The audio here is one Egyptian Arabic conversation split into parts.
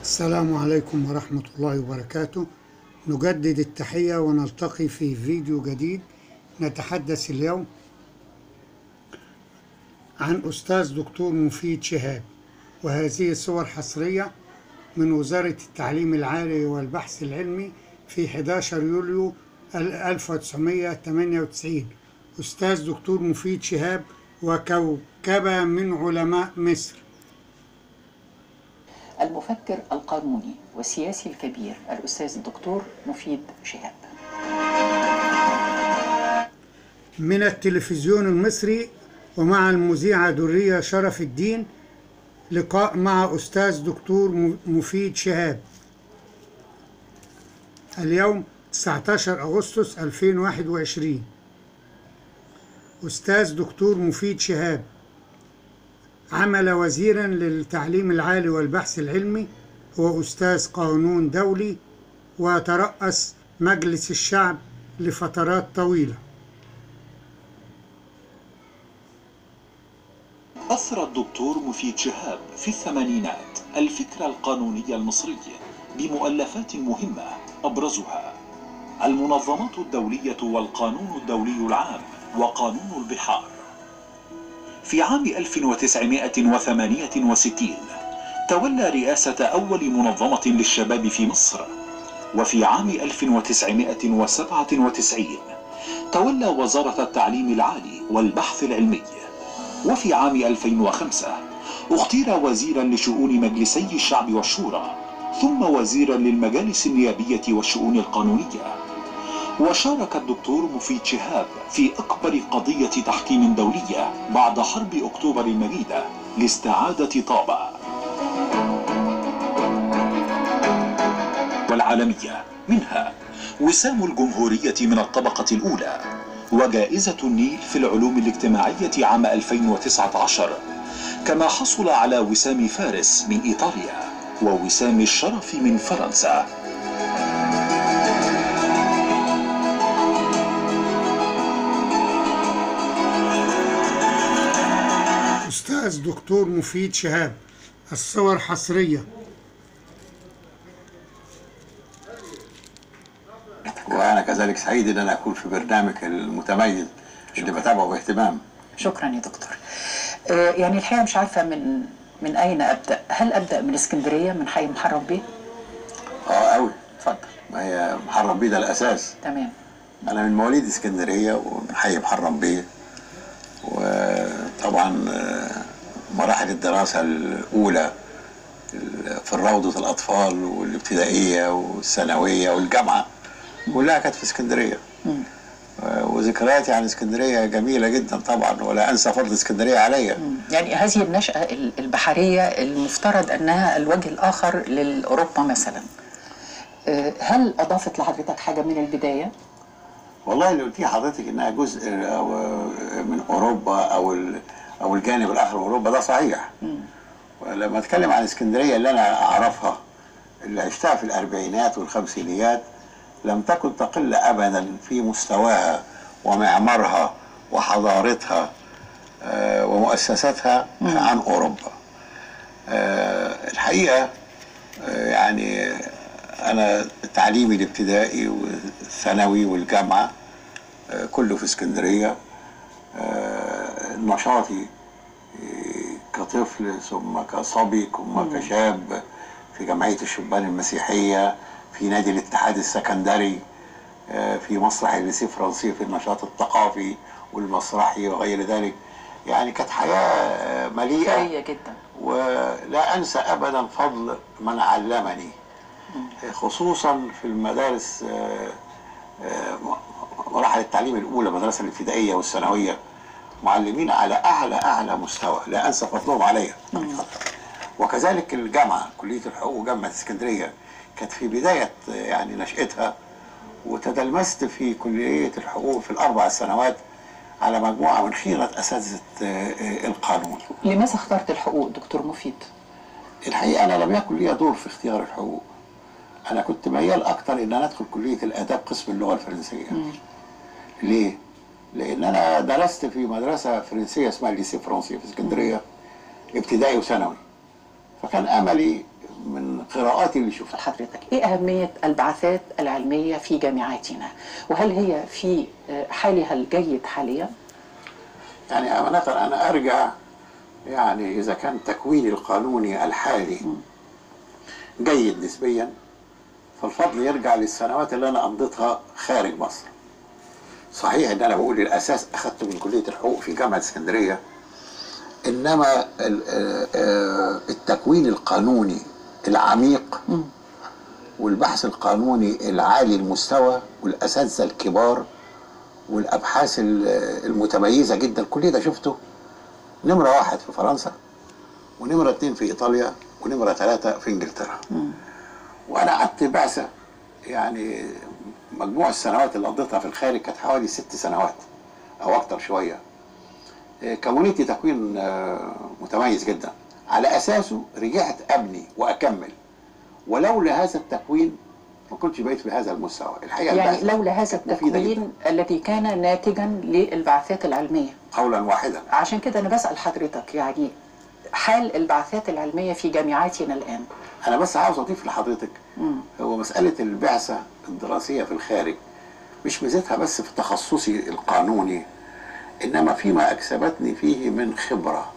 السلام عليكم ورحمة الله وبركاته نجدد التحية ونلتقي في فيديو جديد نتحدث اليوم عن أستاذ دكتور مفيد شهاب وهذه صور حصرية من وزارة التعليم العالي والبحث العلمي في 11 يوليو 1998 أستاذ دكتور مفيد شهاب وكوكبة من علماء مصر المفكر القانوني والسياسي الكبير الأستاذ الدكتور مفيد شهاب من التلفزيون المصري ومع المذيعة درية شرف الدين لقاء مع أستاذ دكتور مفيد شهاب اليوم 19 أغسطس 2021 أستاذ دكتور مفيد شهاب عمل وزيرا للتعليم العالي والبحث العلمي هو أستاذ قانون دولي وترأس مجلس الشعب لفترات طويلة أثر الدكتور مفيد شهاب في الثمانينات الفكر القانوني المصري بمؤلفات مهمة أبرزها المنظمات الدولية والقانون الدولي العام وقانون البحار في عام 1968 تولى رئاسة أول منظمة للشباب في مصر وفي عام 1997 تولى وزارة التعليم العالي والبحث العلمي وفي عام 2005 اختير وزيرا لشؤون مجلسي الشعب والشورى ثم وزيرا للمجالس النيابية والشؤون القانونية وشارك الدكتور مفيد شهاب في أكبر قضية تحكيم دولية بعد حرب أكتوبر المجيدة لاستعادة طابة والعالمية منها وسام الجمهورية من الطبقة الأولى وجائزة النيل في العلوم الاجتماعية عام 2019 كما حصل على وسام فارس من إيطاليا ووسام الشرف من فرنسا أستاذ دكتور مفيد شهاب الصور حصرية وانا كذلك سعيد ان انا اكون في برنامج المتميز اللي بتابعه باهتمام شكرا يا دكتور آه، يعني الحقيقة مش عارفة من من أين أبدأ هل أبدأ من اسكندرية من حي محرم بيه اه قوي اتفضل ما هي محرم بيه ده الاساس تمام انا من مواليد اسكندريه ومن حي محرم بيه وطبعا آه، مراحل الدراسه الاولى في روضه الاطفال والابتدائيه والثانويه والجامعه كلها كانت في اسكندريه آه، وذكرياتي عن اسكندريه جميله جدا طبعا ولا انسى فضل اسكندريه عليا يعني هذه النشأة ال- البحرية المفترض أنها الوجه الآخر لأوروبا مثلا آه، هل أضافت لحضرتك حاجة من البداية؟ والله اللي قلتيه حضرتك انها جزء أو من اوروبا او ال- او الجانب الاخر من اوروبا ده صحيح ولما اتكلم عن اسكندريه اللي انا اعرفها اللي عشتها في الاربعينات والخمسينيات لم تكن تقل ابدا في مستواها ومعمارها وحضارتها آه، ومؤسساتها عن اوروبا آه، الحقيقه آه، يعني انا تعليمي الابتدائي والثانوي والجامعه آه، كله في اسكندريه آه، نشاطي آه، كطفل ثم كصبي ثم كشاب في جمعيه الشبان المسيحيه في نادي الاتحاد السكندري آه، في مسرح الليسي فرنسي في النشاط الثقافي والمسرحي وغير ذلك يعني كانت حياه آه، مليئه ثرية جدا ولا انسى ابدا فضل من علمني خصوصا في المدارس آه، آه، مراحل التعليم الاولى المدرسه الابتدائيه والثانويه معلمين على اعلى اعلى مستوى لا انسى فضلهم عليا وكذلك الجامعه كليه الحقوق جامعه اسكندريه كانت في بدايه آه، يعني نشاتها وتدلمست في كليه الحقوق في الاربع سنوات على مجموعه من خيره اساتذه آه، آه، القانون لماذا اخترت الحقوق دكتور مفيد؟ الحقيقه انا لم يكن لي دور في اختيار الحقوق انا كنت ميال اكتر ان انا ادخل كليه الاداب قسم اللغه الفرنسيه ليه لان انا درست في مدرسه فرنسيه اسمها الليسي فرنسي في اسكندريه ابتدائي وثانوي فكان املي من من قراءاتي اللي شفتها حضرتك ايه اهميه البعثات العلميه في جامعاتنا وهل هي في آه، حالها الجيد حاليا يعني أمانة أنا أرجع يعني إذا كان تكويني القانوني الحالي جيد نسبيا فالفضل يرجع للسنوات اللي أنا أمضيتها خارج مصر صحيح إن أنا بقول الأساس أخذته من كلية الحقوق في جامعة اسكندرية إنما ال- آه، آه، التكوين القانوني العميق والبحث القانوني العالي المستوى والأساتذة الكبار والابحاث ال- المتميزه جدا كل ده شفته نمره واحد في فرنسا ونمره اتنين في ايطاليا ونمره ثلاثه في انجلترا وانا قعدت بعثه يعني مجموع السنوات اللي قضيتها في الخارج كانت حوالي ست سنوات او اكتر شويه إيه، كونيتي تكوين آه، متميز جدا على اساسه رجعت ابني واكمل ولولا هذا التكوين ما كنتش بقيت بهذا المستوى الحقيقه يعني البعثة لولا هذا كانت مفيدة جداً. التكوين الذي كان ناتجا للبعثات العلميه قولا واحدا عشان كده انا بسال حضرتك يعني حال البعثات العلميه في جامعاتنا الان انا بس عاوز اضيف لحضرتك هو مساله البعثه الدراسيه في الخارج مش ميزتها بس في تخصصي القانوني انما فيما اكسبتني فيه من خبره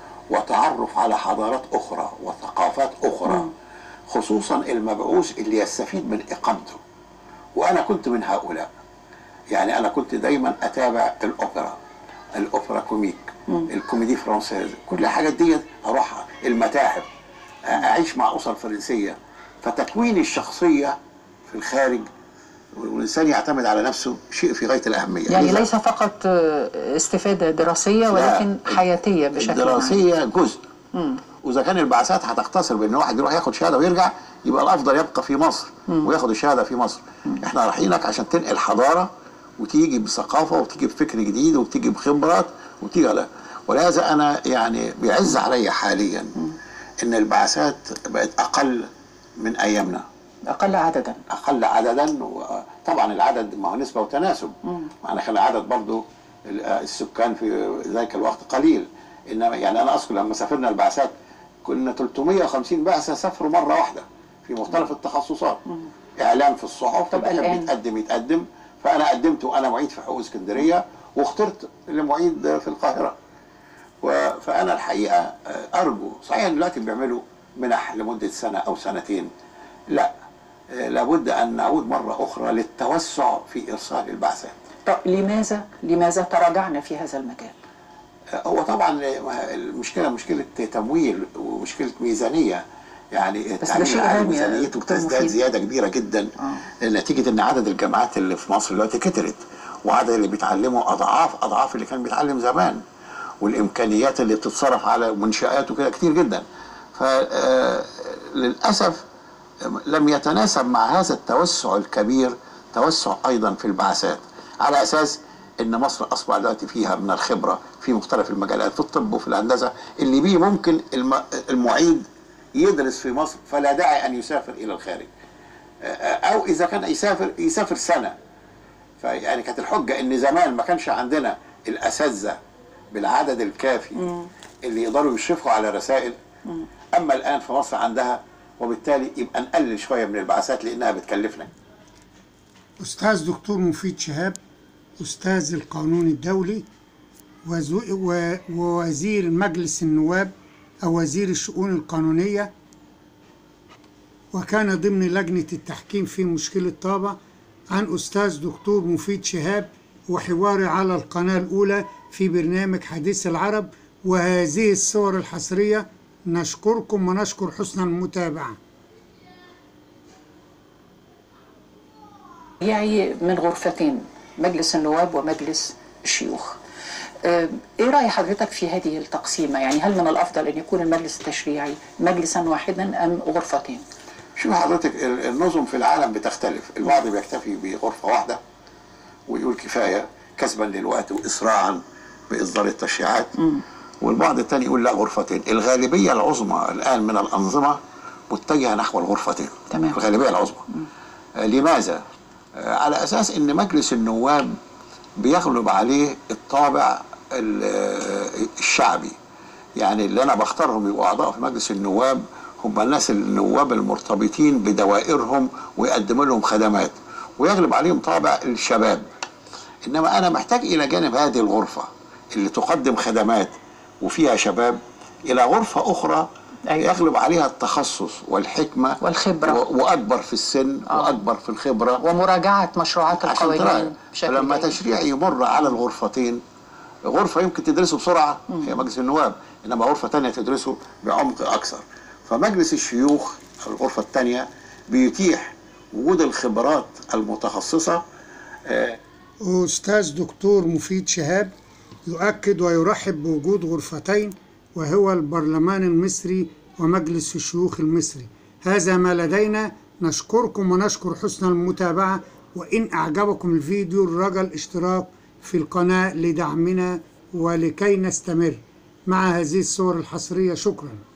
وتعرف على حضارات اخرى وثقافات اخرى خصوصا المبعوث اللي يستفيد من اقامته وانا كنت من هؤلاء يعني انا كنت دايما اتابع الاوبرا الاوبرا كوميك الكوميدي فرانسيز كل الحاجات دي اروحها المتاحف اعيش مع اسر فرنسيه فتكوين الشخصيه في الخارج والانسان يعتمد على نفسه شيء في غايه الاهميه يعني لذا ليس فقط آه، استفاده دراسيه ولكن لا، حياتيه بشكل عام الدراسيه جزء واذا كان البعثات هتقتصر بان واحد يروح ياخد شهاده ويرجع يبقى الافضل يبقى في مصر وياخد الشهاده في مصر احنا رايحينك عشان تنقل حضاره وتيجي بثقافه وتيجي بفكر جديد وتيجي بخبرات وتيجي على ولهذا انا يعني بيعز عليا حاليا ان البعثات بقت اقل من ايامنا اقل عددا اقل عددا وطبعا العدد ما هو نسبه وتناسب معنى كان العدد برضو ال- السكان في ذلك الوقت قليل انما يعني انا اذكر لما سافرنا البعثات كنا 350 بعثه سافروا مره واحده في مختلف التخصصات اعلام في الصحف طب اللي كان الآن؟ بيتقدم يتقدم فانا قدمت وانا معيد في حقوق اسكندريه واخترت لمعيد في القاهره و- فانا الحقيقه آه، ارجو صحيح إن دلوقتي بيعملوا منح لمده سنه او سنتين لا آه، لابد ان نعود مره اخرى للتوسع في ارسال البعثات طب لماذا لماذا تراجعنا في هذا المجال آه، هو طبعا المشكله مشكله تمويل ومشكله ميزانيه يعني ده التعليم شيء العالي هام يا ميزانيته دكتور بتزداد مفيد. زياده كبيره جدا نتيجه ان عدد الجامعات اللي في مصر دلوقتي كترت وعدد اللي بيتعلموا اضعاف اضعاف اللي كان بيتعلم زمان والامكانيات اللي بتتصرف على منشات وكده كتير جدا فللاسف لم يتناسب مع هذا التوسع الكبير توسع ايضا في البعثات على اساس ان مصر اصبح دلوقتي فيها من الخبره في مختلف المجالات في الطب وفي الهندسه اللي بيه ممكن الم- المعيد يدرس في مصر فلا داعي ان يسافر الى الخارج او اذا كان يسافر يسافر سنه فيعني كانت الحجه ان زمان ما كانش عندنا الاساتذه بالعدد الكافي اللي يقدروا يشرفوا على رسائل اما الان في مصر عندها وبالتالي يبقى نقلل شويه من البعثات لانها بتكلفنا أستاذ دكتور مفيد شهاب أستاذ القانون الدولي وزو- و- ووزير مجلس النواب أو وزير الشؤون القانونية وكان ضمن لجنة التحكيم في مشكلة طابة عن أستاذ دكتور مفيد شهاب وحواري على القناة الأولى في برنامج حديث العرب وهذه الصور الحصرية نشكركم ونشكر حسن المتابعة يعي من غرفتين مجلس النواب ومجلس الشيوخ آه، ايه راي حضرتك في هذه التقسيمه يعني هل من الافضل ان يكون المجلس التشريعي مجلسا واحدا ام غرفتين شوف حضرتك ال- النظم في العالم بتختلف البعض بيكتفي بغرفة واحدة ويقول كفاية كسبا للوقت وإسراعا بإصدار التشريعات والبعض الثاني يقول لا غرفتين الغالبية العظمى الآن من الأنظمة متجهة نحو الغرفتين تمام. الغالبية العظمى آه، لماذا؟ آه، على أساس أن مجلس النواب بيغلب عليه الطابع ال- آه، الشعبي يعني اللي أنا بختارهم يبقوا أعضاء في مجلس النواب هم الناس النواب المرتبطين بدوائرهم ويقدموا لهم خدمات ويغلب عليهم طابع الشباب انما انا محتاج الى جانب هذه الغرفه اللي تقدم خدمات وفيها شباب الى غرفه اخرى أيوة. يغلب عليها التخصص والحكمه والخبرة. و- واكبر في السن آه. واكبر في الخبره ومراجعه مشروعات عشان تراعي القوانين بشكل فلما جيد. تشريع يمر على الغرفتين غرفة يمكن تدرسه بسرعة هي مجلس النواب إنما غرفة تانية تدرسه بعمق أكثر فمجلس الشيوخ الغرفة الثانية بيتيح وجود الخبرات المتخصصة آه، أستاذ دكتور مفيد شهاب يؤكد ويرحب بوجود غرفتين وهو البرلمان المصري ومجلس الشيوخ المصري هذا ما لدينا نشكركم ونشكر حسن المتابعة وإن أعجبكم الفيديو الرجاء الاشتراك في القناة لدعمنا ولكي نستمر مع هذه الصور الحصرية شكراً